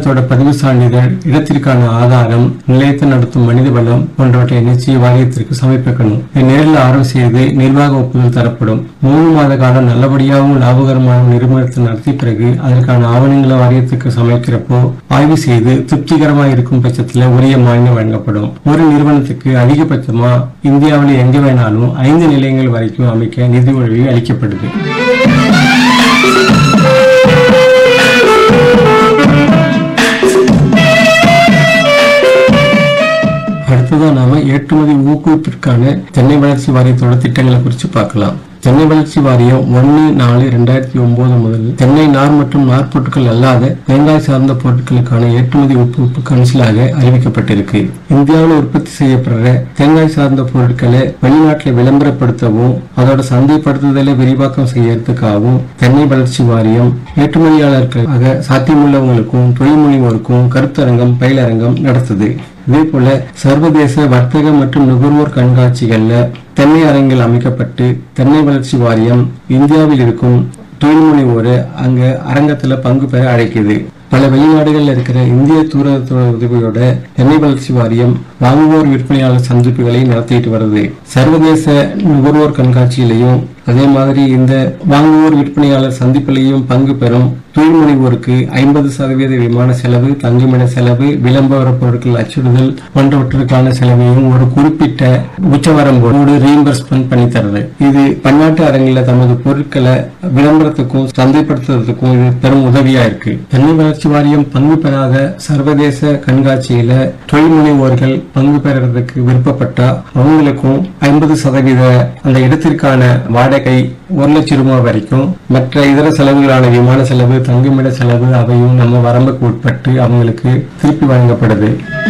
நிலத்தோட பதிவு சான்றிதழ் இடத்திற்கான ஆதாரம் நிலையத்தை நடத்தும் மனித வளம் போன்றவற்றை நிச்சய வாரியத்திற்கு சமர்ப்பிக்கணும் இதை நேரில் ஆர்வம் செய்து நிர்வாக ஒப்புதல் தரப்படும் மூணு மாத காலம் நல்லபடியாகவும் லாபகரமாகவும் நிறுவனத்தை நடத்திய பிறகு அதற்கான ஆவணங்களை வாரியத்துக்கு சமைக்கிறப்போ ஆய்வு செய்து திருப்திகரமாக இருக்கும் பட்சத்தில் உரிய மானியம் வழங்கப்படும் ஒரு நிறுவனத்துக்கு அதிகபட்சமா இந்தியாவில் எங்க வேணாலும் ஐந்து நிலையங்கள் வரைக்கும் அமைக்க நிதி உதவி அளிக்கப்படுது அடுத்ததா நாம ஏற்றுமதி ஊக்குவிப்பிற்கான தென்னை வளர்ச்சி வாரியத்தோட திட்டங்களை குறித்து பார்க்கலாம் தென்னை வளர்ச்சி வாரியம் ஒன்னு நாலு ரெண்டாயிரத்தி ஒன்பது முதல் தென்னை நார் மற்றும் நார் பொருட்கள் அல்லாத தேங்காய் சார்ந்த பொருட்களுக்கான ஏற்றுமதி ஒப்புவிப்பு கவுன்சிலாக அறிவிக்கப்பட்டிருக்கு இந்தியாவில் உற்பத்தி செய்யப்படுற தேங்காய் சார்ந்த பொருட்களை வெளிநாட்டில் விளம்பரப்படுத்தவும் அதோட சந்தைப்படுத்துதலை விரிவாக்கம் செய்யறதுக்காகவும் தென்னை வளர்ச்சி வாரியம் ஏற்றுமதியாளர்களுக்காக சாத்தியமுள்ளவங்களுக்கும் தொழில் முனைவோருக்கும் கருத்தரங்கம் பயிலரங்கம் நடத்துது இதே போல சர்வதேச வர்த்தக மற்றும் நுகர்வோர் கண்காட்சிகள்ல தென்னை அரங்கில் அமைக்கப்பட்டு தென்னை வளர்ச்சி வாரியம் இந்தியாவில் இருக்கும் தொழில் முனைவோரை அங்க அரங்கத்துல பங்கு பெற அழைக்குது பல வெளிநாடுகளில் இருக்கிற இந்திய தூரத்தோட உதவியோட தென்னை வளர்ச்சி வாரியம் வாங்குவோர் விற்பனையாளர் சந்திப்புகளை நடத்திட்டு வருது சர்வதேச நுகர்வோர் கண்காட்சியிலையும் அதே மாதிரி இந்த வாங்குவோர் விற்பனையாளர் சந்திப்பிலையும் பங்கு பெறும் தொழில் முனைவோருக்கு ஐம்பது சதவீத விமான செலவு தங்குமிட செலவு விளம்பர பொருட்கள் அச்சிடுதல் போன்றவற்றுக்கான செலவையும் ஒரு குறிப்பிட்ட உச்சவரம்போடு ரீஇம்பர்ஸ்மெண்ட் பண்ணி தருது இது பன்னாட்டு அரங்கில் தமது பொருட்களை விளம்பரத்துக்கும் சந்தைப்படுத்துறதுக்கும் இது பெரும் உதவியா இருக்கு தென்னை வளர்ச்சி வாரியம் பங்கு பெறாத சர்வதேச கண்காட்சியில தொழில் முனைவோர்கள் பங்கு பெறறதுக்கு விருப்பப்பட்டா அவங்களுக்கும் ஐம்பது சதவீத அந்த இடத்திற்கான வாடகை ஒரு லட்சம் ரூபாய் வரைக்கும் மற்ற இதர செலவுகளான விமான செலவு தங்குமிட செலவு அவையும் நம்ம வரம்புக்கு உட்பட்டு அவங்களுக்கு திருப்பி வழங்கப்படுது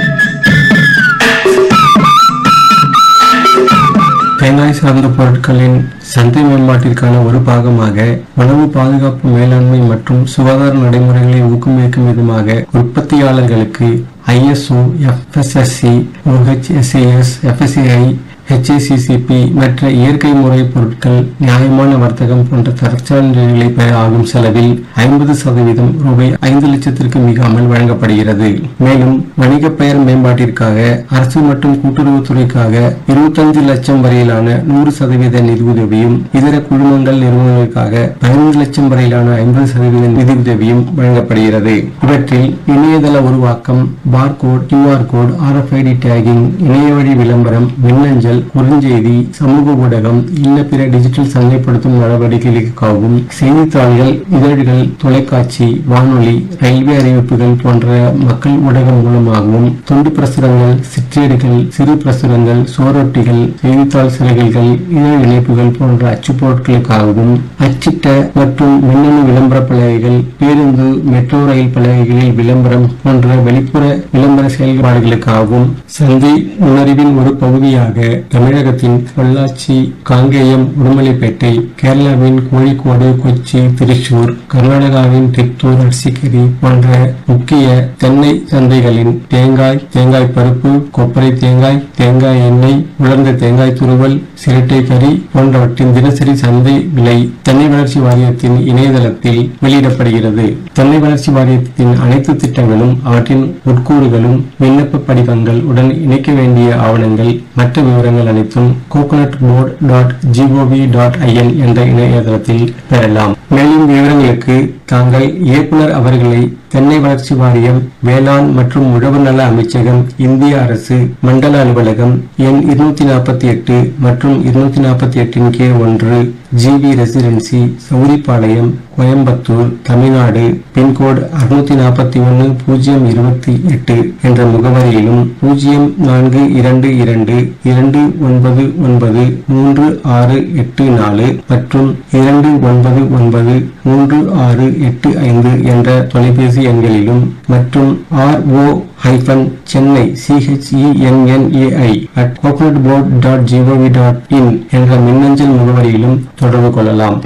தேங்காய் சார்ந்த பொருட்களின் சந்தை மேம்பாட்டிற்கான ஒரு பாகமாக உணவு பாதுகாப்பு மேலாண்மை மற்றும் சுகாதார நடைமுறைகளை ஊக்குவிக்கும் விதமாக உற்பத்தியாளர்களுக்கு ISO FSSC OHSAS FSSAI HACCP மற்ற இயற்கை முறை பொருட்கள் நியாயமான வர்த்தகம் போன்ற தரச்சான்றிதழ்களை பெற ஆகும் செலவில் ஐம்பது சதவீதம் ரூபாய் ஐந்து லட்சத்திற்கு மிகாமல் வழங்கப்படுகிறது மேலும் வணிக பெயர் மேம்பாட்டிற்காக அரசு மற்றும் கூட்டுறவுத்துறைக்காக இருபத்தஞ்சு லட்சம் வரையிலான நூறு சதவீத நிதியுதவியும் இதர குழுமங்கள் நிறுவனங்களுக்காக பதினைந்து லட்சம் வரையிலான ஐம்பது சதவீத நிதியுதவியும் வழங்கப்படுகிறது இவற்றில் இணையதள உருவாக்கம் barcode QR code RFID tagging இணைய வழி விளம்பரம் மின்னஞ்சல் குறுஞ்செய்தி சமூக ஊடகம் இன்ன பிற டிஜிட்டல் சந்தைப்படுத்தும் நடவடிக்கைகளுக்காகவும் செய்தித்தாள்கள் இதழ்கள் தொலைக்காட்சி வானொலி ரயில்வே அறிவிப்புகள் போன்ற மக்கள் ஊடகம் மூலமாகவும் துண்டு பிரசுரங்கள் சிற்றேடுகள் சிறு பிரசுரங்கள் சோரொட்டிகள் செய்தித்தாள் சிறைகள் இதழ் இணைப்புகள் போன்ற அச்சுப் பொருட்களுக்காகவும் அச்சிட்ட மற்றும் மின்னணு விளம்பர பலகைகள் பேருந்து மெட்ரோ ரயில் பலகைகளில் விளம்பரம் போன்ற வெளிப்புற விளம்பர செயல்பாடுகளுக்காகவும் சந்தை உணர்வின் ஒரு பகுதியாக தமிழகத்தின் பொள்ளாச்சி காங்கேயம் உடுமலைப்பேட்டை கேரளாவின் கோழிக்கோடு கொச்சி திருச்சூர் கர்நாடகாவின் தித்தூர் அர்சிகிரி போன்ற முக்கிய தென்னை சந்தைகளின் தேங்காய் தேங்காய் பருப்பு கொப்பரை தேங்காய் தேங்காய் எண்ணெய் உலர்ந்த தேங்காய் துருவல் சிரட்டை கறி போன்றவற்றின் தினசரி சந்தை விலை தென்னை வளர்ச்சி வாரியத்தின் இணையதளத்தில் வெளியிடப்படுகிறது தென்னை வளர்ச்சி வாரியத்தின் அனைத்து திட்டங்களும் அவற்றின் உட்கூறுகளும் விண்ணப்ப படிவங்கள் உடன் இணைக்க வேண்டிய ஆவணங்கள் மற்ற விவரங்கள் அனைத்தும் coconut board dot GOV dot IN என்ற இணையதளத்தில் பெறலாம் மேலும் விவரங்களுக்கு தாங்கள் இயக்குனர் அவர்களை தென்னை வளர்ச்சி வாரியம் வேளாண் மற்றும் உழவர் நல அமைச்சகம் இந்திய அரசு மண்டல அலுவலகம் எண் இருநூத்தி நாற்பத்தி எட்டு மற்றும் இருநூத்தி நாற்பத்தி எட்டின் கீழ் ஒன்று GV residency Sowripalayam Coimbatore Tamilnadu pincode அறுநூத்தி நாற்பத்தி ஒன்று பூஜ்ஜியம் இருபத்தி எட்டு என்ற முகவரியிலும் பூஜ்ஜியம் நான்கு இரண்டு இரண்டு இரண்டு ஒன்பது ஒன்பது மூன்று ஆறு எட்டு நாலு மற்றும் இரண்டு ஒன்பது ஒன்பது மூன்று ஆறு எட்டு ஐந்து என்ற தொலைபேசி எண்களிலும் மற்றும் R O hyphen Chennai CHENNAI at coconut board dot GOV dot in என்ற மின்னஞ்சல் முகவரியிலும் தொடர்பு கொள்ளலாம்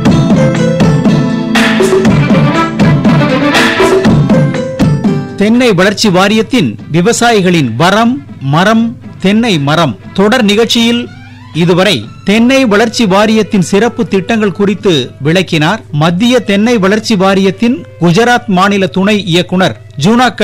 தென்னை வளர்ச்சி வாரியத்தின் விவசாயிகளின் வரம் மரம் தென்னை மரம் தொடர் நிகழ்ச்சியில் இதுவரை தென்னை வளர்ச்சி வாரியத்தின் சிறப்பு திட்டங்கள் குறித்து விளக்கினார் மத்திய தென்னை வளர்ச்சி வாரியத்தின் குஜராத் மாநில துணை இயக்குனர் ஜூனாக்கர்